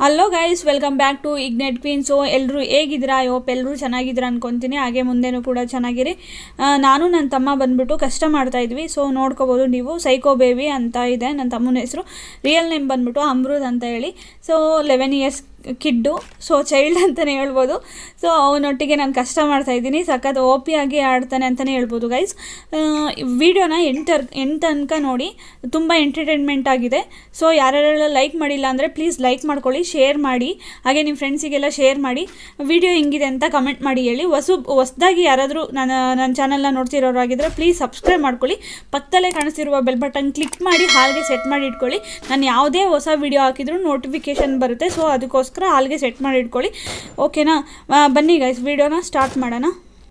hello guys welcome back to Ignite Queen so ಎಲ್ಲರೂ ಹೇಗಿದ್ದೀರಾ I hope ಎಲ್ಲರೂ ಚೆನ್ನಾಗಿದ್ದೀರಾ ಅನ್ಕೊತೀನಿ ಹಾಗೆ ಮುಂದೆನೂ ಕೂಡ ಚೆನ್ನಾಗಿರಿ ಆ, ನಾನು ನನ್ನ ತಮ್ಮ ಬಂದ್ಬಿಟ್ಟು ಕಷ್ಟ ಮಾಡ್ತಾ ಇದ್ವಿ ಸೊ ನೋಡ್ಕೋಬೋದು ನೀವು ಸೈಕೋ ಬೇಬಿ ಅಂತ ಇದೆ ನನ್ನ ತಮ್ಮನ ಹೆಸರು ರಿಯಲ್ ನೇಮ್ ಬಂದ್ಬಿಟ್ಟು ಅಮೃತ್ ಅಂತ ಹೇಳಿ so eleven years kid so child ಅಂತಲೇ ಹೇಳ್ಬೋದು ಸೊ ಅವನೊಟ್ಟಿಗೆ ನಾನು ಕಷ್ಟ ಮಾಡ್ತಾ ಇದ್ದೀನಿ ಸಖತ್ ಓಪಿಯಾಗಿ ಆಡ್ತಾನೆ ಅಂತಲೇ ಹೇಳ್ಬೋದು ಗೈಸ್ ವಿಡಿಯೋನ ಎಂಟರ್ ಎಂಟು ತನಕ ನೋಡಿ ತುಂಬ ಎಂಟರ್ಟೈನ್ಮೆಂಟ್ ಆಗಿದೆ ಸೊ ಯಾರ್ಯಾರೆಲ್ಲ ಲೈಕ್ ಮಾಡಿಲ್ಲ ಅಂದರೆ ಪ್ಲೀಸ್ ಲೈಕ್ ಮಾಡ್ಕೊಳ್ಳಿ ಶೇರ್ ಮಾಡಿ ಹಾಗೆ ನಿಮ್ಮ ಫ್ರೆಂಡ್ಸಿಗೆಲ್ಲ ಶೇರ್ ಮಾಡಿ ವಿಡಿಯೋ ಹಿಂಗಿದೆ ಅಂತ ಕಮೆಂಟ್ ಮಾಡಿ ಹೇಳಿ ಹೊಸ ಹೊಸ್ದಾಗಿ ಯಾರಾದರೂ ನನ್ನ ನನ್ನ ಚಾನಲ್ನ ನೋಡ್ತಿರೋರಾಗಿದ್ದರೆ ಪ್ಲೀಸ್ ಸಬ್ಸ್ಕ್ರೈಬ್ ಮಾಡ್ಕೊಳ್ಳಿ ಪಕ್ಕದಲ್ಲೇ ಕಾಣಿಸ್ತಿರುವ ಬೆಲ್ ಬಟನ್ ಕ್ಲಿಕ್ ಮಾಡಿ ಹಾಲ್ಗೆ ಸೆಟ್ ಮಾಡಿ ಇಟ್ಕೊಳ್ಳಿ ನಾನು ಯಾವುದೇ ಹೊಸ ವಿಡಿಯೋ ಹಾಕಿದರೂ ನೋಟಿಫಿಕೇಷನ್ ಬರುತ್ತೆ ಸೊ ಅದಕ್ಕೋಸ್ಕರ ಹಾಲ್ಗೆ ಸೆಟ್ ಮಾಡಿ ಇಟ್ಕೊಳ್ಳಿ ಓಕೆನಾ ಆ, ಬನ್ನಿ ಗೈಸ್ ವಿಡಿಯೋನ ಸ್ಟಾರ್ಟ್ ಮಾಡೋಣ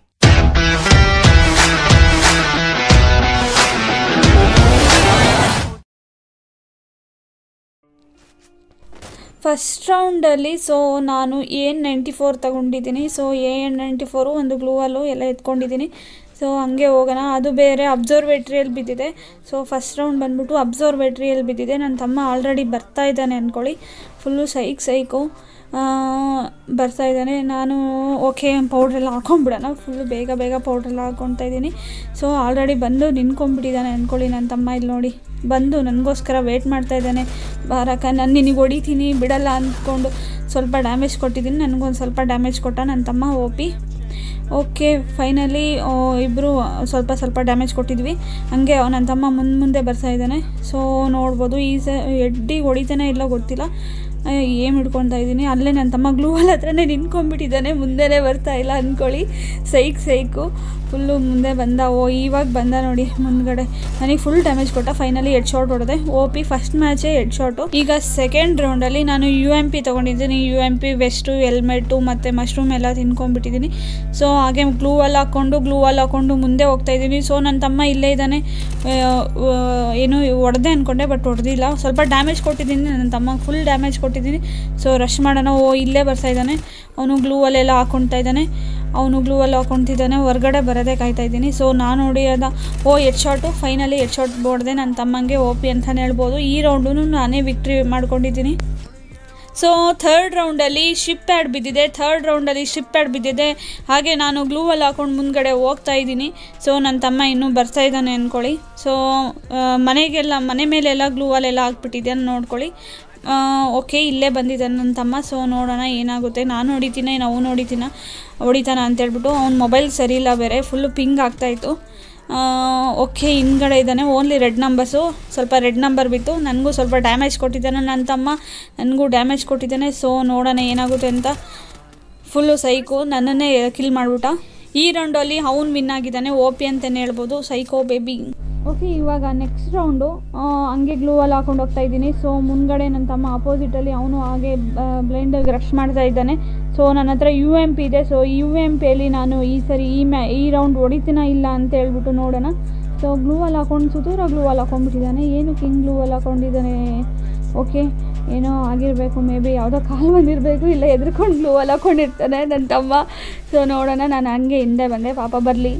ಫಸ್ಟ್ ರೌಂಡಲ್ಲಿ ಸೊ ನಾನು ಎ ಎನ್ ನೈಂಟಿ ಫೋರ್ ತೊಗೊಂಡಿದ್ದೀನಿ so A N ninety four ಒಂದು ಗ್ಲೂವಲ್ಲು ಎಲ್ಲ ಎತ್ಕೊಂಡಿದ್ದೀನಿ ಸೊ ಹಂಗೆ ಹೋಗೋಣ ಅದು ಬೇರೆ ಅಬ್ಸರ್ವೇಟ್ರಿಯಲ್ಲಿ ಬಿದ್ದಿದೆ ಸೊ ಫಸ್ಟ್ ರೌಂಡ್ ಬಂದ್ಬಿಟ್ಟು ಅಬ್ಸರ್ವೇಟ್ರಿಯಲ್ಲಿ ಬಿದ್ದಿದೆ ನನ್ನ ತಮ್ಮ ಆಲ್ರೆಡಿ ಬರ್ತಾ ಇದ್ದಾನೆ ಅಂದ್ಕೊಳ್ಳಿ ಫುಲ್ಲು ಸೈಕ್ ಸೈಕು ಆ, ಬರ್ತಾ ಇದ್ದಾನೆ ನಾನು ಓಕೆ ಪೌಡ್ರೆಲ್ಲ ಹಾಕೊಂಡ್ಬಿಡೋಣ ಫುಲ್ಲು ಬೇಗ ಬೇಗ ಪೌಡ್ರೆಲ್ಲ ಹಾಕ್ಕೊತಾ ಇದ್ದೀನಿ ಸೊ ಆಲ್ರೆಡಿ ಬಂದು ನಿಂತ್ಕೊಂಡ್ಬಿಟ್ಟಿದ್ದಾನೆ ಅಂದ್ಕೊಳ್ಳಿ ನನ್ನ ತಮ್ಮ ಇಲ್ಲಿ ನೋಡಿ ಬಂದು ನನಗೋಸ್ಕರ ವೆಯ್ಟ್ ಮಾಡ್ತಾ ಇದ್ದಾನೆ ಬಾರಕ್ಕ ನಾನು ನಿನಗೆ ಹೊಡಿತೀನಿ ಬಿಡಲ್ಲ ಅಂದ್ಕೊಂಡು ಸ್ವಲ್ಪ ಡ್ಯಾಮೇಜ್ ಕೊಟ್ಟಿದ್ದೀನಿ ನನಗೊಂದು ಸ್ವಲ್ಪ ಡ್ಯಾಮೇಜ್ ಕೊಟ್ಟ ನನ್ನ ತಮ್ಮ ಓಪಿ ಓಕೆ ಫೈನಲಿ ಇಬ್ಬರು ಸ್ವಲ್ಪ ಸ್ವಲ್ಪ ಡ್ಯಾಮೇಜ್ ಕೊಟ್ಟಿದ್ವಿ ಹಂಗೆ ನನ್ನ ತಮ್ಮ ಮುಂದೆ ಮುಂದೆ ಬರ್ತಾ ಇದ್ದಾನೆ ಸೊ ನೋಡ್ಬೋದು ಈ ಸ ಎಡ್ಡಿಗೆ ಹೊಡಿತಾನೆ ಇಲ್ಲ ಗೊತ್ತಿಲ್ಲ ಏನು ಹಿಡ್ಕೊತಾ ಇದ್ದೀನಿ ಅಲ್ಲೇ ನನ್ನ ತಮ್ಮ ಗ್ಲೂವಲ್ ಹತ್ರನೇ ನಿಂತ್ಕೊಂಡ್ಬಿಟ್ಟಿದ್ದಾನೆ ಮುಂದೆನೇ ಬರ್ತಾ ಇಲ್ಲ ಅಂದ್ಕೊಳ್ಳಿ ಸೈಕ್ ಸೈಕು ಫುಲ್ಲು ಮುಂದೆ ಬಂದ ಓ ಇವಾಗ ಬಂದ ನೋಡಿ ಮುಂದ್ಗಡೆ ನನಗೆ ಫುಲ್ ಡ್ಯಾಮೇಜ್ ಕೊಟ್ಟ ಫೈನಲಿ ಹೆಡ್ ಶಾಟ್ ಹೊಡೆದೆ ಓ ಪಿ ಫಸ್ಟ್ ಮ್ಯಾಚೇ ಹೆಡ್ ಶಾಟು ಈಗ ಸೆಕೆಂಡ್ ರೌಂಡಲ್ಲಿ ನಾನು ಯು ಎಮ್ ಪಿ ತೊಗೊಂಡಿದ್ದೀನಿ U M P vest helmet ಮತ್ತು ಮಶ್ರೂಮ್ ಎಲ್ಲ ತಿನ್ಕೊಂಡ್ಬಿಟ್ಟಿದ್ದೀನಿ ಸೊ ಹಾಗೆ ಗ್ಲೂ ವಾಲ್ ಹಾಕ್ಕೊಂಡು ಗ್ಲೂ ವಾಲ್ ಹಾಕ್ಕೊಂಡು ಮುಂದೆ ಹೋಗ್ತಾ ಇದ್ದೀನಿ ಸೊ ನನ್ನ ತಮ್ಮ ಇಲ್ಲೇ ಇದ್ದಾನೆ ಆ, ಆ, ಏನು ಹೊಡೆದೆ ಅಂದ್ಕೊಂಡೆ ಬಟ್ ಹೊಡೆದಿಲ್ಲ ಸ್ವಲ್ಪ ಡ್ಯಾಮೇಜ್ ಕೊಟ್ಟಿದ್ದೀನಿ ನನ್ನ ತಮ್ಮಗೆ ಫುಲ್ ಡ್ಯಾಮೇಜ್ ಕೊಟ್ಟಿದ್ದೀನಿ ಸೊ ರಶ್ ಮಾಡೋಣ ಓ ಇಲ್ಲೇ ಬರ್ತಾ ಇದ್ದಾನೆ ಅವನು ಗ್ಲೂ ವಾಲೆಲ್ಲ ಹಾಕ್ಕೊಳ್ತಾ ಇದ್ದಾನೆ ಅವನು ಗ್ಲೂ ವಾಲ್ ಹಾಕ್ಕೊತಿದ್ದಾನೆ ಹೊರಗಡೆ ಬರೋದೇ ಕಾಯ್ತಾ ಇದ್ದೀನಿ ಸೊ ನಾನು ಹೊಡಿಯೋದ oh head shot finally head shot ಹೊಡೆದೆ ನನ್ನ ತಮ್ಮಂಗೆ ಓ ಪಿ ಅಂತಲೇ ಹೇಳ್ಬೋದು ಈ ರೌಂಡು ನಾನೇ ವಿಕ್ಟ್ರಿ ಮಾಡ್ಕೊಂಡಿದ್ದೀನಿ ಸೊ ಥರ್ಡ್ ರೌಂಡಲ್ಲಿ ಶಿಪ್ ಪ್ಯಾಡ್ ಬಿದ್ದಿದೆ ಥರ್ಡ್ ರೌಂಡಲ್ಲಿ ಶಿಪ್ ಪ್ಯಾಡ್ ಬಿದ್ದಿದೆ ಹಾಗೆ ನಾನು ಗ್ಲೂವಲ್ಲಿ ಹಾಕೊಂಡು ಮುಂದ್ಗಡೆ ಹೋಗ್ತಾ ಇದ್ದೀನಿ ಸೊ ನನ್ನ ತಮ್ಮ ಇನ್ನೂ ಬರ್ತಾ ಇದ್ದಾನೆ ಅಂದ್ಕೊಳ್ಳಿ ಸೊ ಮನೆಗೆಲ್ಲ ಮನೆ ಮೇಲೆಲ್ಲ ಗ್ಲೂವಲ್ಲೆಲ್ಲ ಹಾಕ್ಬಿಟ್ಟಿದ್ದೆ ನೋಡ್ಕೊಳ್ಳಿ ಓಕೆ ಇಲ್ಲೇ ಬಂದಿದ್ದಾನೆ ನನ್ನ ತಮ್ಮ ಸೊ ನೋಡೋಣ ಏನಾಗುತ್ತೆ ನಾನು ಹೊಡಿತೀನಿ ನಾವು ಹೊಡಿತೀನ ಹೊಡಿತಾನ ಅಂತೇಳ್ಬಿಟ್ಟು ಅವ್ನ ಮೊಬೈಲ್ ಸರಿ ಇಲ್ಲ ಬೇರೆ ಫುಲ್ಲು ಪಿಂಗ್ ಆಗ್ತಾಯಿತ್ತು ಓಕೆ ಹಿಂದ್ಗಡೆ ಇದ್ದಾನೆ ಓನ್ಲಿ ರೆಡ್ ನಂಬರ್ಸು ಸ್ವಲ್ಪ ರೆಡ್ ನಂಬರ್ ಬಿತ್ತು ನನಗೂ ಸ್ವಲ್ಪ ಡ್ಯಾಮೇಜ್ ಕೊಟ್ಟಿದ್ದಾನೆ ನನ್ನ ತಮ್ಮ ನನಗೂ ಡ್ಯಾಮೇಜ್ ಕೊಟ್ಟಿದ್ದಾನೆ ಸೊ ನೋಡೋಣ ಏನಾಗುತ್ತೆ ಅಂತ ಫುಲ್ಲು ಸೈಕು ನನ್ನನ್ನೇ ಕಿಲ್ ಮಾಡಿಬಿಟ್ಟ ಈ ರೌಂಡಲ್ಲಿ ಅವ್ನು ವಿನ್ ಆಗಿದ್ದಾನೆ ಓ ಪಿ ಅಂತಲೇ ಹೇಳ್ಬೋದು ಸೈಕೋ ಬೇಬಿ ಓಕೆ ಇವಾಗ ನೆಕ್ಸ್ಟ್ ರೌಂಡು ಹಂಗೆ ಗ್ಲೂವಲ್ಲಿ ಹಾಕೊಂಡು ಹೋಗ್ತಾ ಇದ್ದೀನಿ ಸೊ ಮುಂದ್ಗಡೆ ನನ್ನ ತಮ್ಮ ಅಪೋಸಿಟಲ್ಲಿ ಅವನು ಹಾಗೆ ಬ್ಲೈಂಡಾಗಿ ರಶ್ ಮಾಡ್ತಾ ಇದ್ದಾನೆ ಸೊ ನನ್ನ ಹತ್ರ ಯು ಎಮ್ ಪಿ ಇದೆ ಸೊ ಯು ಎಮ್ ಪಿಯಲ್ಲಿ ನಾನು ಈ ಸರಿ ಈ ಮ್ಯಾ ಈ ರೌಂಡ್ ಹೊಡಿತೀನ ಇಲ್ಲ ಅಂತ ಹೇಳ್ಬಿಟ್ಟು ನೋಡೋಣ ಸೊ ಗ್ಲೂವಲ್ಲಿ ಹಾಕೊಂಡು ಸುತ್ತೂರ ಗ್ಲೂವಲ್ಲಿ ಹಾಕೊಂಡ್ಬಿಟ್ಟಿದ್ದಾನೆ ಏನಕ್ಕೆ ಹಿಂಗೆ ಗ್ಲೂವಲ್ಲಿ ಹಾಕೊಂಡಿದ್ದಾನೆ ಓಕೆ ಏನೋ ಆಗಿರಬೇಕು ಮೇ ಬಿ ಯಾವುದೋ ಕಾಲು ಬಂದಿರಬೇಕು ಇಲ್ಲ ಎದ್ರುಕೊಂಡು ಗ್ಲೂವಲ್ಲಿ ಹಾಕೊಂಡಿರ್ತಾನೆ ನನ್ನ ತಮ್ಮ ಸೊ ನೋಡೋಣ ನಾನು ಹಂಗೆ ಹಿಂದೆ ಬಂದೆ ಪಾಪ ಬರಲಿ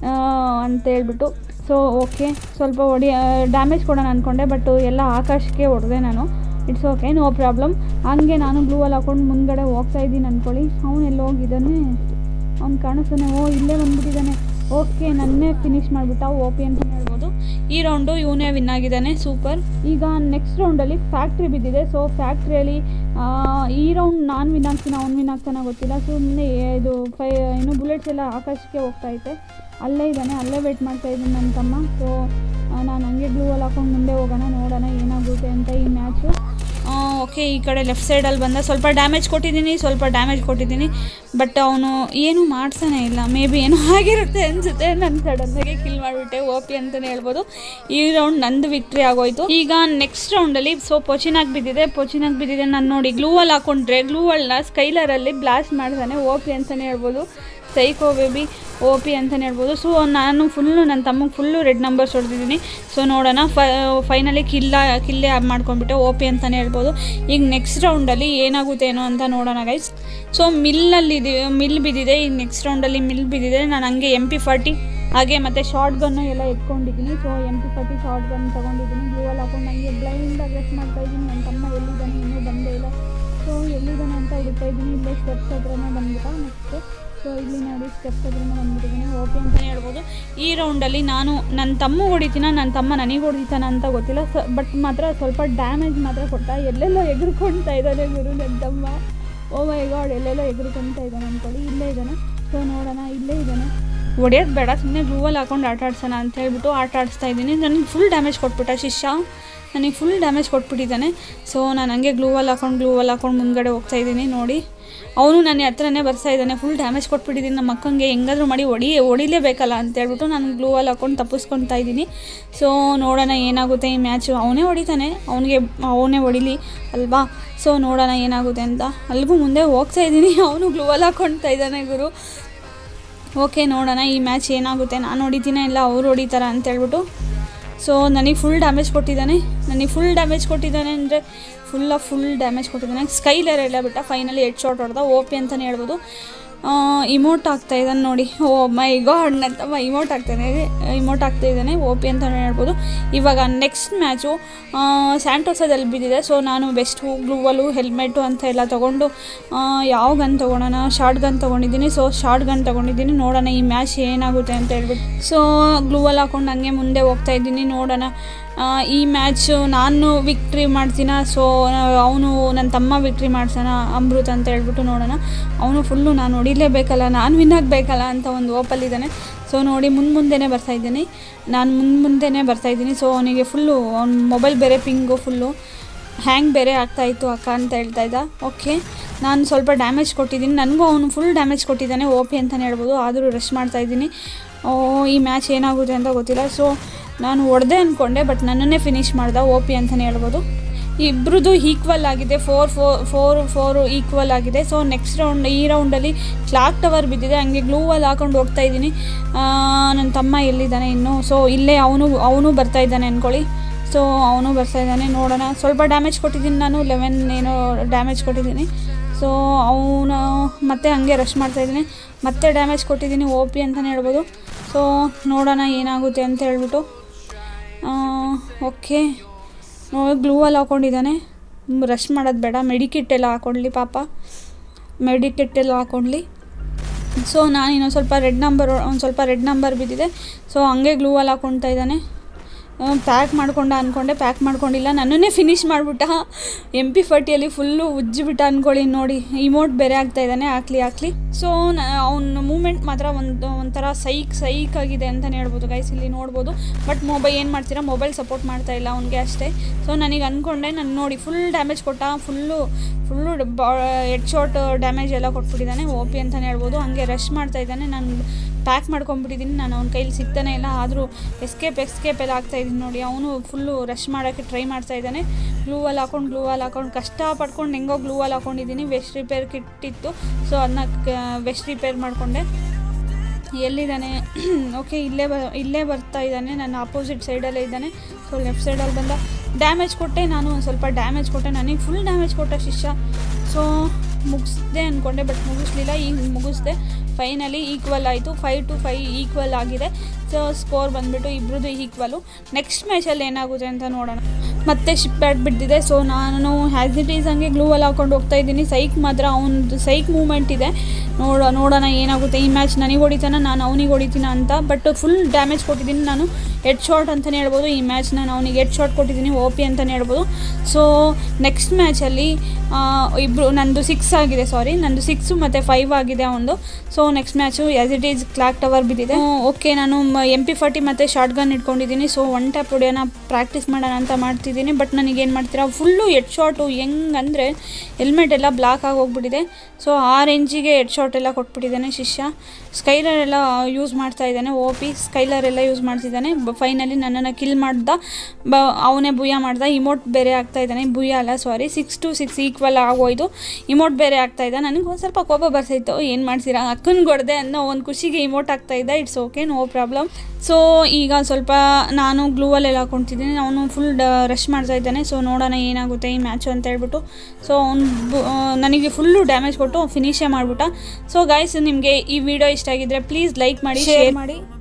ಅಂತ ಹೇಳ್ಬಿಟ್ಟು ಸೊ ಓಕೆ ಸ್ವಲ್ಪ ಹೊಡಿ ಡ್ಯಾಮೇಜ್ ಕೊಡೋಣ ಅಂದ್ಕೊಂಡೆ ಬಟ್ ಎಲ್ಲ ಆಕಾಶಕ್ಕೆ ಹೊಡೆದೆ ನಾನು ಇಟ್ಸ್ ಓಕೆ ನೋ ಪ್ರಾಬ್ಲಮ್ ಹಂಗೆ ನಾನು ಗ್ಲೂವಲ್ಲಿ ಹಾಕೊಂಡು ಮುಂದ್ಗಡೆ ಹೋಗ್ತಾ ಇದ್ದೀನಿ ಅಂದ್ಕೊಳ್ಳಿ ಅವನು ಎಲ್ಲ ಹೋಗಿದ್ದಾನೆ ಅವ್ನು ಕಾಣಿಸ್ತಾನೆ ಓ ಇಲ್ಲೇ ಬಂದ್ಬಿಟ್ಟಿದ್ದಾನೆ ಓಕೆ ನನ್ನೇ ಫಿನಿಶ್ ಮಾಡಿಬಿಟ್ಟ ಓ ಪಿ ಅಂತ ಹೇಳ್ಬೋದು ಈ ರೌಂಡು ಇವನೇ ವಿನ್ ಆಗಿದ್ದಾನೆ ಸೂಪರ್ ಈಗ ನೆಕ್ಸ್ಟ್ ರೌಂಡಲ್ಲಿ ಫ್ಯಾಕ್ಟ್ರಿ ಬಿದ್ದಿದೆ ಸೊ ಫ್ಯಾಕ್ಟ್ರಿಯಲ್ಲಿ ಈ ರೌಂಡ್ ನಾನು ವಿನ್ ಆಗ್ತೀನಿ ಅವ್ನು ವಿನ್ ಆಗ್ತಾನೆ ಗೊತ್ತಿಲ್ಲ ಸುಮ್ಮನೆ ಇದು ಫೈ ಏನು ಬುಲೆಟ್ಸ್ ಎಲ್ಲ ಆಕಾಶಕ್ಕೆ ಹೋಗ್ತಾ ಐತೆ ಅಲ್ಲೇ ಇದ್ದಾನೆ ಅಲ್ಲೇ ವೇಟ್ ಮಾಡ್ತಾ ಇದ್ದೀನಿ ನನ್ನ ತಮ್ಮ ಸೊ ನಾನು ಹಂಗೆ ಗ್ಲೂವಲ್ಲಿ ಹಾಕೊಂಡು ಮುಂದೆ ಹೋಗೋಣ ನೋಡೋಣ ಏನಾಗುತ್ತೆ ಅಂತ ಈ ಮ್ಯಾಚು ಓಕೆ ಈ ಕಡೆ ಲೆಫ್ಟ್ ಸೈಡಲ್ಲಿ ಬಂದ ಸ್ವಲ್ಪ ಡ್ಯಾಮೇಜ್ ಕೊಟ್ಟಿದ್ದೀನಿ ಸ್ವಲ್ಪ ಡ್ಯಾಮೇಜ್ ಕೊಟ್ಟಿದ್ದೀನಿ ಬಟ್ ಅವನು ಏನು ಮಾಡ್ತಾನೆ ಇಲ್ಲ ಮೇ ಬಿ ಏನೋ ಆಗಿರುತ್ತೆ ಅನಿಸುತ್ತೆ ನನ್ನ ಸಡನ್ನಾಗಿ ಕಿಲ್ ಮಾಡಿಬಿಟ್ಟೆ ಓ ಪಿ ಅಂತಲೇ ಹೇಳ್ಬೋದು ಈ ರೌಂಡ್ ನಂದು ವಿಕ್ಟ್ರಿ ಆಗೋಯ್ತು ಈಗ ನೆಕ್ಸ್ಟ್ ರೌಂಡಲ್ಲಿ ಸೊ ಪೊಚಿನಾಗಿ ಬಿದ್ದಿದೆ ಪೊಚಿನಾಗಿ ಬಿದ್ದಿದೆ ನಾನು ನೋಡಿ ಗ್ಲೂವಲ್ಲಿ ಹಾಕೊಂಡ್ರೆ ಗ್ಲೂವಲ್ನ ಸ್ಕೈಲರಲ್ಲಿ ಬ್ಲಾಸ್ಟ್ ಮಾಡ್ತಾನೆ ಓ ಪಿ ಅಂತಲೇ ಹೇಳ್ಬೋದು ಸೈಕೋ ಬೇಬಿ ಓ ಪಿ ಅಂತಲೇ ಹೇಳ್ಬೋದು ಸೊ ನಾನು ಫುಲ್ಲು ನನ್ನ ತಮ್ಮಗೆ ಫುಲ್ಲು ರೆಡ್ ನಂಬರ್ಸ್ ಹೊಡೆದಿದ್ದೀನಿ ಸೊ ನೋಡೋಣ ಫೈನಲಿ ಕಿಲ್ಲ ಕಿಲ್ಲೇ ಮಾಡ್ಕೊಂಡ್ಬಿಟ್ಟೆ ಓ ಪಿ ಅಂತಲೇ ಹೇಳ್ಬೋದು ಈಗ ನೆಕ್ಸ್ಟ್ ರೌಂಡಲ್ಲಿ ಏನಾಗುತ್ತೆ ಏನೋ ಅಂತ ನೋಡೋಣ ಗೈಸ್ ಸೊ ಮಿಲ್ಲಲ್ಲಿ ಮಿಲ್ ಬಿದ್ದಿದೆ ಈಗ ನೆಕ್ಸ್ಟ್ ರೌಂಡಲ್ಲಿ ಮಿಲ್ ಬಿದ್ದಿದೆ ನಾನು ಹಂಗೆ ಎಮ್ ಪಿ ಫಾರ್ಟಿ ಹಾಗೆ ಮತ್ತು ಶಾರ್ಟ್ ಗನ್ನು ಎಲ್ಲ ಎತ್ಕೊಂಡಿದ್ದೀನಿ so M P forty short gun ತೊಗೊಂಡಿದ್ದೀನಿ ಗ್ಲೂವಲ್ಲಿ ಹಾಕೊಂಡು ನನಗೆ ಬ್ಲೈಂಡಾಗಿ ರೆಸ್ಟ್ ಮಾಡ್ತಾ ಇದ್ದೀನಿ ನನ್ನ ತಮ್ಮ ಎಲ್ಲಿದ್ದಾನೆ ಇನ್ನೂ ಬಂದೇ ಇಲ್ಲ ಸೊ ಬಿಡ್ತಾ ಇದ್ದೀನಿ ಇಲ್ಲೇ ಸ್ಟೆಪ್ಸ್ ಹತ್ರನೇ ಬಂದ್ಬಿಟ್ಟು ನೆಕ್ಸ್ಟ್ ಸೊ ಇಲ್ಲಿ ನೋಡಿ ಸ್ಟೆಪ್ಸ್ ಹತ್ರನೇ ಬಂದ್ಬಿಟ್ಟಿದ್ದೀನಿ ಓಕೆ ಅಂತಲೇ ಹೇಳ್ಬೋದು ಈ ರೌಂಡಲ್ಲಿ ನಾನು ನನ್ನ ತಮ್ಮ ಹೊಡಿತೀನ ನನ್ನ ತಮ್ಮ ನನಗೆ ಹೊಡಿತಾನ ಅಂತ ಗೊತ್ತಿಲ್ಲ ಸ ಬಟ್ ಮಾತ್ರ ಸ್ವಲ್ಪ ಡ್ಯಾಮೇಜ್ ಮಾತ್ರ ಕೊಟ್ಟ ಎಲ್ಲೆಲ್ಲೋ ಎಗರ್ಕೊಳ್ತಾ ಇದ್ದಾನೆ ಗುರು ನನ್ನ ತಮ್ಮ ಓ ಮೈ ಗಾಡ್ ಎಲ್ಲೆಲ್ಲೋ ಎಗರ್ಕೊಳ್ತಾ ಇದ್ದಾನೆ ಅಂದ್ಕೊಳ್ಳಿ ಇಲ್ಲೇ ಇದ್ದಾನೆ ಸೊ ನೋಡೋಣ ಇಲ್ಲೇ ಇದ್ದಾನೆ ಹೊಡೆಯೋದು ಬೇಡ ಸುಮ್ಮನೆ ಗ್ಲೂವಲ್ಲಿ ಹಾಕೊಂಡು ಆಟ ಆಡ್ಸೋಣ ಅಂತ ಹೇಳ್ಬಿಟ್ಟು ಆಟ ಆಡಿಸ್ತಾ ಇದ್ದೀನಿ ನನಗೆ ಫುಲ್ ಡ್ಯಾಮೇಜ್ ಕೊಟ್ಬಿಟ್ಟ ಶಿಷ್ಯ ನನಗೆ ಫುಲ್ ಡ್ಯಾಮೇಜ್ ಕೊಟ್ಬಿಟ್ಟಿದ್ದಾನೆ ಸೊ ನಾನು ಹಂಗೆ ಗ್ಲೂವಲ್ಲಿ ಹಾಕೊಂಡು ಗ್ಲೂವಲ್ಲಿ ಹಾಕೊಂಡು ಮುಂದ್ಗಡೆ ಹೋಗ್ತಾ ಇದ್ದೀನಿ ನೋಡಿ ಅವನು ನನ್ನ ಹತ್ರನೇ ಬರ್ತಾ ಇದ್ದಾನೆ ಫುಲ್ ಡ್ಯಾಮೇಜ್ ಕೊಟ್ಬಿಟ್ಟಿದ್ದೀನಿ ನಮ್ಮ ಅಕ್ಕಂಗೆ ಹೆಂಗಾದ್ರೂ ಮಾಡಿ ಹೊಡಿ ಹೊಡಿಲೇಬೇಕಲ್ಲ ಅಂತ ಹೇಳ್ಬಿಟ್ಟು ನಾನು ಗ್ಲೂವಲ್ಲಿ ಹಾಕೊಂಡು ತಪ್ಪಿಸ್ಕೊತಾ ಇದ್ದೀನಿ ಸೊ ನೋಡೋಣ ಏನಾಗುತ್ತೆ ಈ ಮ್ಯಾಚು ಅವನೇ ಹೊಡಿತಾನೆ ಅವನಿಗೆ ಅವನೇ ಹೊಡಿಲಿ ಅಲ್ವಾ ಸೊ ನೋಡೋಣ ಏನಾಗುತ್ತೆ ಅಂತ ಅಲ್ಲಿಗೂ ಮುಂದೆ ಹೋಗ್ತಾ ಇದ್ದೀನಿ ಅವನು ಗ್ಲೂವಲ್ಲಿ ಹಾಕೊಳ್ತಾ ಇದ್ದಾನೆ ಗುರು ಓಕೆ ನೋಡೋಣ ಈ ಮ್ಯಾಚ್ ಏನಾಗುತ್ತೆ ನಾನು ಹೊಡಿತೀನ ಇಲ್ಲ ಅವ್ರು ಹೊಡಿತಾರ ಅಂತ ಹೇಳ್ಬಿಟ್ಟು ಸೊ ನನಗೆ ಫುಲ್ ಡ್ಯಾಮೇಜ್ ಕೊಟ್ಟಿದ್ದಾನೆ ನನಗೆ ಫುಲ್ ಡ್ಯಾಮೇಜ್ ಕೊಟ್ಟಿದ್ದಾನೆ ಅಂದರೆ ಫುಲ್ ಆಫ್ ಫುಲ್ ಡ್ಯಾಮೇಜ್ ಕೊಟ್ಟಿದ್ದಾನೆ ಸ್ಕೈಲರ್ ಎಲ್ಲ ಬಿಟ್ಟ ಫೈನಲಿ ಹೆಡ್ ಶಾಟ್ ಹೊಡೆದ ಓ ಪಿ ಅಂತಲೇ ಹೇಳ್ಬೋದು ಇಮೋಟ್ ಆಗ್ತಾ ಇದ್ದಾನೆ ನೋಡಿ ಓ ಮೈ ಗಾಡ್ ನನ್ನ ತಮ್ಮ ಇಮೋಟ್ ಆಗ್ತಾನೆ ಇಮೋಟ್ ಆಗ್ತಾ ಇದ್ದಾನೆ ಓ ಪಿ ಅಂತಲೇ ಹೇಳ್ಬೋದು ಇವಾಗ ನೆಕ್ಸ್ಟ್ ಮ್ಯಾಚು ಸ್ಯಾಂಟೋಸದಲ್ಲಿ ಬಿದ್ದಿದೆ ಸೊ ನಾನು ಬೆಸ್ಟು ಗ್ಲೂವಲು ಹೆಲ್ಮೆಟು ಅಂತ ಎಲ್ಲ ತೊಗೊಂಡು ಆ, ಯಾವ ಗನ್ ತೊಗೊಳೋಣ ಶಾರ್ಟ್ ಗನ್ ತೊಗೊಂಡಿದ್ದೀನಿ ಸೊ ಶಾರ್ಟ್ ಗನ್ ತೊಗೊಂಡಿದ್ದೀನಿ ನೋಡೋಣ ಈ ಮ್ಯಾಚ್ ಏನಾಗುತ್ತೆ ಅಂತ ಹೇಳ್ಬಿಟ್ಟು ಸೊ ಗ್ಲೂವಲ್ಲಿ ಹಾಕೊಂಡು ಹಂಗೆ ಮುಂದೆ ಹೋಗ್ತಾ ಇದ್ದೀನಿ ನೋಡೋಣ ಆ, ಈ ಮ್ಯಾಚ್ ನಾನು ವಿಕ್ಟ್ರಿ ಮಾಡ್ತೀನ ಸೊ ಅವನು ನನ್ನ ತಮ್ಮ ವಿಕ್ಟ್ರಿ ಮಾಡ್ಸೋಣ ಅಮೃತ್ ಅಂತ ಹೇಳ್ಬಿಟ್ಟು ನೋಡೋಣ ಅವನು ಫುಲ್ಲು ನಾನು ಹೊಡಿಲೇಬೇಕಲ್ಲ ನಾನು ವಿನ್ ಆಗಬೇಕಲ್ಲ ಅಂತ ಒಂದು ಓಪಲ್ಲಿದ್ದಾನೆ ಸೊ ನೋಡಿ ಮುಂದೆ ಮುಂದೆನೇ ಬರ್ತಾ ಇದ್ದೀನಿ ನಾನು ಮುಂದೆ ಮುಂದೆನೇ ಬರ್ತಾ ಇದ್ದೀನಿ ಸೊ ಅವನಿಗೆ ಫುಲ್ಲು ಅವ್ನ ಮೊಬೈಲ್ ಬೇರೆ ಪಿಂಗು ಫುಲ್ಲು ಹ್ಯಾಂಗ್ ಬೇರೆ ಆಗ್ತಾಯಿತ್ತು ಅಕ್ಕ ಅಂತ ಹೇಳ್ತಾ ಇದ್ದ ಓಕೆ ನಾನು ಸ್ವಲ್ಪ ಡ್ಯಾಮೇಜ್ ಕೊಟ್ಟಿದ್ದೀನಿ ನನಗೂ ಅವನು ಫುಲ್ ಡ್ಯಾಮೇಜ್ ಕೊಟ್ಟಿದ್ದಾನೆ ಓ ಪಿ ಅಂತಲೇ ಹೇಳ್ಬೋದು ಆದರೂ ರಶ್ ಮಾಡ್ತಾ ಇದ್ದೀನಿ ಓ, ಈ ಮ್ಯಾಚ್ ಏನಾಗುತ್ತೆ ಅಂತ ಗೊತ್ತಿಲ್ಲ ಸೊ ನಾನು ಹೊಡೆದೆ ಅಂದ್ಕೊಂಡೆ ಬಟ್ ನನ್ನನ್ನೇ ಫಿನಿಷ್ ಮಾಡ್ದೆ ಓ ಪಿ ಅಂತಲೇ ಹೇಳ್ಬೋದು ಇಬ್ರದ್ದು ಈಕ್ವಲ್ ಆಗಿದೆ four four four four equal ಆಗಿದೆ ಸೊ ನೆಕ್ಸ್ಟ್ ರೌಂಡ್ ಈ ರೌಂಡಲ್ಲಿ ಕ್ಲಾಕ್ ಟವರ್ ಬಿದ್ದಿದೆ ಹಂಗೆ ಗ್ಲೂವಲ್ಲಿ ಹಾಕೊಂಡು ಹೋಗ್ತಾ ಇದ್ದೀನಿ ನನ್ನ ತಮ್ಮ ಎಲ್ಲಿದ್ದಾನೆ ಇನ್ನು ಸೊ ಇಲ್ಲೇ ಅವನು ಅವನು ಬರ್ತಾ ಇದ್ದಾನೆ ಅಂದ್ಕೊಳ್ಳಿ ಸೊ ಅವನು ಬರ್ತಾ ಇದ್ದಾನೆ ನೋಡೋಣ ಸ್ವಲ್ಪ ಡ್ಯಾಮೇಜ್ ಕೊಟ್ಟಿದ್ದೀನಿ ನಾನು ಲೆವೆನ್ ಏನೋ ಡ್ಯಾಮೇಜ್ ಕೊಟ್ಟಿದ್ದೀನಿ ಸೊ ಅವನು ಮತ್ತೆ ಹಂಗೆ ರಶ್ ಮಾಡ್ತಾ ಇದ್ದೀನಿ ಮತ್ತೆ ಡ್ಯಾಮೇಜ್ ಕೊಟ್ಟಿದ್ದೀನಿ ಓ ಪಿ ಅಂತಲೇ ಹೇಳ್ಬೋದು ಸೊ ನೋಡೋಣ ಏನಾಗುತ್ತೆ ಅಂತ ಹೇಳ್ಬಿಟ್ಟು ಓಕೆ ಗ್ಲೂವಲ್ಲಿ ಹಾಕೊಂಡಿದ್ದಾನೆ ರಶ್ ಮಾಡೋದು ಬೇಡ ಮೆಡಿಕಿಟ್ ಎಲ್ಲ ಹಾಕ್ಕೊಳ್ಳಿ ಪಾಪ ಮೆಡಿಕಿಟ್ ಎಲ್ಲ ಹಾಕ್ಕೊಳ್ಳಿ ಸೊ ನಾನು ಇನ್ನೊಂದು ಸ್ವಲ್ಪ ರೆಡ್ ನಂಬರ್ ಒಂದು ಸ್ವಲ್ಪ ರೆಡ್ ನಂಬರ್ ಬಿದ್ದಿದೆ ಸೊ ಹಂಗೆ ಗ್ಲೂವಲ್ಲಿ ಹಾಕ್ಕೊಳ್ತಾ ಇದ್ದಾನೆ ಪ್ಯಾಕ್ ಮಾಡ್ಕೊಂಡ ಅಂದ್ಕೊಂಡೆ ಪ್ಯಾಕ್ ಮಾಡ್ಕೊಂಡಿಲ್ಲ ನನ್ನನ್ನೇ ಫಿನಿಷ್ ಮಾಡಿಬಿಟ್ಟ ಎಮ್ ಪಿ ಫರ್ಟಿಯಲ್ಲಿ ಫುಲ್ಲು ಉಜ್ಜಿಬಿಟ್ಟ ಅಂದ್ಕೊಳ್ಳಿ ನೋಡಿ ಇಮೋಟ್ ಬೇರೆ ಆಗ್ತಾ ಇದ್ದಾನೆ ಹಾಕ್ಲಿ ಹಾಕ್ಲಿ ಸೊ ಅವನ ಮೂಮೆಂಟ್ ಮಾತ್ರ ಒಂದು ಒಂಥರ ಸೈಕ್ ಸೈಕ್ ಆಗಿದೆ ಅಂತಲೇ ಹೇಳ್ಬೋದು ಗೈಸ್ ಇಲ್ಲಿ ನೋಡ್ಬೋದು ಬಟ್ ಮೊಬೈಲ್ ಏನು ಮಾಡ್ತೀರಾ ಮೊಬೈಲ್ ಸಪೋರ್ಟ್ ಮಾಡ್ತಾ ಇಲ್ಲ ಅವ್ನಿಗೆ ಅಷ್ಟೇ ಸೊ ನನಗೆ ಅಂದ್ಕೊಂಡೆ ನಾನು ನೋಡಿ ಫುಲ್ ಡ್ಯಾಮೇಜ್ ಕೊಟ್ಟ full full head shot damage ಎಲ್ಲ ಕೊಟ್ಬಿಟ್ಟಿದ್ದಾನೆ ಓ ಪಿ ಅಂತಲೇ ಹೇಳ್ಬೋದು ಹಂಗೆ ರಶ್ ಮಾಡ್ತಾ ಇದ್ದಾನೆ ನಾನು ಪ್ಯಾಕ್ ಮಾಡ್ಕೊಂಡ್ಬಿಟ್ಟಿದ್ದೀನಿ ನಾನು ಅವ್ನ ಕೈಲಿ ಸಿಗ್ತಾನೆ ಇಲ್ಲ ಆದರೂ ಎಸ್ಕೇಪ್ ಎಸ್ಕೇಪ್ ಎಲ್ಲ ಆಗ್ತಾ ಇದ್ದೀನಿ ನೋಡಿ ಅವನು ಫುಲ್ಲು ರಶ್ ಮಾಡೋಕ್ಕೆ ಟ್ರೈ ಮಾಡ್ತಾ ಇದ್ದಾನೆ ಗ್ಲೂವಲ್ಲಿ ಹಾಕೊಂಡು ಗ್ಲೂವಲ್ಲಿ ಹಾಕೊಂಡು ಕಷ್ಟ ಪಡ್ಕೊಂಡು ಹೆಂಗೋ ಗ್ಲೂವಲ್ಲಿ ಹಾಕೊಂಡಿದ್ದೀನಿ ವೆಸ್ಟ್ ರಿಪೇರ್ ಕಿಟ್ ಇತ್ತು ಸೊ ಅದನ್ನ ವೆಸ್ಟ್ ರಿಪೇರ್ ಮಾಡಿಕೊಂಡೆ ಎಲ್ಲಿದ್ದಾನೆ ಓಕೆ ಇಲ್ಲೇ ಬ ಇಲ್ಲೇ ಬರ್ತಾ ಇದ್ದಾನೆ ನನ್ನ ಆಪೋಸಿಟ್ ಸೈಡಲ್ಲೇ ಇದ್ದಾನೆ ಸೊ ಲೆಫ್ಟ್ ಸೈಡಲ್ಲಿ ಬಂದ ಡ್ಯಾಮೇಜ್ ಕೊಟ್ಟೆ ನಾನು ಒಂದು ಸ್ವಲ್ಪ ಡ್ಯಾಮೇಜ್ ಕೊಟ್ಟೆ ನನಗೆ ಫುಲ್ ಡ್ಯಾಮೇಜ್ ಕೊಟ್ಟ ಶಿಷ್ಯ ಸೊ ಮುಗಿಸ್ದೆ ಅಂದ್ಕೊಂಡೆ ಬಟ್ ಮುಗಿಸ್ಲಿಲ್ಲ ಈಗ ಮುಗಿಸ್ದೆ ಫೈನಲಿ ಈಕ್ವಲ್ ಆಯಿತು ಫೈವ್ ಟು ಫೈವ್ ಈಕ್ವಲ್ ಆಗಿದೆ ಸೊ ಸ್ಕೋರ್ ಬಂದುಬಿಟ್ಟು ಇಬ್ರದ್ದು ಈಕ್ವಲು ನೆಕ್ಸ್ಟ್ ಮ್ಯಾಚಲ್ಲಿ ಏನಾಗುತ್ತೆ ಅಂತ ನೋಡೋಣ ಮತ್ತೆ ಶಿಪ್ ಬ್ಯಾಟ್ ಬಿದ್ದಿದೆ ಸೊ ನಾನು ಹ್ಯಾಸ್ ಇಟ್ ಈಸ್ ಹಂಗೆ ಗ್ಲೂವಲ್ಲಿ ಹಾಕೊಂಡು ಹೋಗ್ತಾ ಇದ್ದೀನಿ ಸೈಕ್ ಮಾತ್ರ ಅವನದು ಸೈಕ್ ಮೂಮೆಂಟ್ ಇದೆ ನೋಡ ನೋಡೋಣ ಏನಾಗುತ್ತೆ ಈ ಮ್ಯಾಚ್ ನನಗೆ ಹೊಡಿತಾನ ನಾನು ಅವನಿಗೆ ಹೊಡಿತೀನ ಅಂತ ಬಟ್ ಫುಲ್ ಡ್ಯಾಮೇಜ್ ಕೊಟ್ಟಿದ್ದೀನಿ ನಾನು ಹೆಡ್ ಶಾಟ್ ಅಂತಲೇ ಹೇಳ್ಬೋದು ಈ ಮ್ಯಾಚ್ ನಾನು ಅವನಿಗೆ ಹೆಡ್ ಶಾಟ್ ಕೊಟ್ಟಿದ್ದೀನಿ ಓ ಪಿ ಅಂತಲೇ ಹೇಳ್ಬೋದು ಸೊ ನೆಕ್ಸ್ಟ್ ಮ್ಯಾಚಲ್ಲಿ ಇಬ್ಬರು ನಂದು ಸಿಕ್ಸ್ ಆಗಿದೆ ಸಾರಿ ನಂದು ಸಿಕ್ಸು ಮತ್ತು ಫೈವ್ ಆಗಿದೆ ಅವನದು so next match as it is clock tower ಬಿದ್ದಿದೆ ಓಕೆ ನಾನು ಎಮ್ ಪಿ ಫಾರ್ಟಿ ಮತ್ತು ಶಾರ್ಟ್ ಗನ್ ಇಟ್ಕೊಂಡಿದ್ದೀನಿ ಸೊ ಒನ್ ಟ್ಯಾಪ್ ಹೊಡೆಯೋಣ ಪ್ರಾಕ್ಟೀಸ್ ಮಾಡೋಣ ಅಂತ ಮಾಡ್ತಿದ್ದೀನಿ ಬಟ್ ನನಗೆ ಏನು ಮಾಡ್ತೀರಾ ಫುಲ್ಲು ಹೆಡ್ ಶಾಟು ಹೆಂಗಂದರೆ ಹೆಲ್ಮೆಟ್ ಎಲ್ಲ ಬ್ಲಾಕ್ ಆಗಿ ಹೋಗ್ಬಿಟ್ಟಿದೆ ಸೊ ಆ ರೇಂಜಿಗೆ ಹೆಡ್ ಶಾಟ್ ಎಲ್ಲ ಕೊಟ್ಬಿಟ್ಟಿದ್ದಾನೆ ಶಿಷ್ಯ ಸ್ಕೈಲರ್ ಎಲ್ಲ ಯೂಸ್ ಮಾಡ್ತಾ ಇದ್ದಾನೆ ಓ ಪಿ ಸ್ಕೈಲರ್ ಎಲ್ಲ ಯೂಸ್ ಮಾಡ್ತಿದ್ದಾನೆ ಫೈನಲಿ ನನ್ನನ್ನು ಕಿಲ್ ಮಾಡ್ದ ಬ ಅವನೇ ಭುಯ ಮಾಡ್ದ ಇಮೋಟ್ ಬೇರೆ ಆಗ್ತಾ ಇದ್ದಾನೆ ಭುಯ ಅಲ್ಲ sorry six two six equal ಆಗೋಯ್ತು ಇಮೋಟ್ ಬೇರೆ ಆಗ್ತಾ ಇದ್ದ ನನಗೆ ಒಂದು ಸ್ವಲ್ಪ ಕೋಪ ಬರ್ತಾಯಿತ್ತು ಏನು ಮಾಡ್ತೀರಾ ಅಕ್ಕನ ಹೊಡೆದೆ ಅನ್ನೋ ಒಂದು ಖುಷಿಗೆ ಇಮೋಟ್ ಆಗ್ತಾ ಇದ್ದ it's okay no problem so ಈಗ ಸ್ವಲ್ಪ ನಾನು ಗ್ಲೂವಲ್ಲೆಲ್ಲ ಹಾಕೊತಿದ್ದೀನಿ ಅವನು ಫುಲ್ ಡ ರಶ್ ಮಾಡ್ತಾ ಇದ್ದಾನೆ ಸೊ ನೋಡೋಣ ಏನಾಗುತ್ತೆ ಈ ಮ್ಯಾಚು ಅಂತ ಹೇಳ್ಬಿಟ್ಟು ಸೊ ಅವ್ನು ನನಗೆ ಫುಲ್ಲು ಡ್ಯಾಮೇಜ್ ಕೊಟ್ಟು ಫಿನಿಶೇ ಮಾಡಿಬಿಟ್ಟ ಸೊ ಗಾಯ್ಸ್ ನಿಮಗೆ ಈ ವಿಡಿಯೋ ಇಷ್ಟ ಆಗಿದ್ರೆ ಪ್ಲೀಸ್ ಲೈಕ್ ಮಾಡಿ ಶೇರ್ ಮಾಡಿ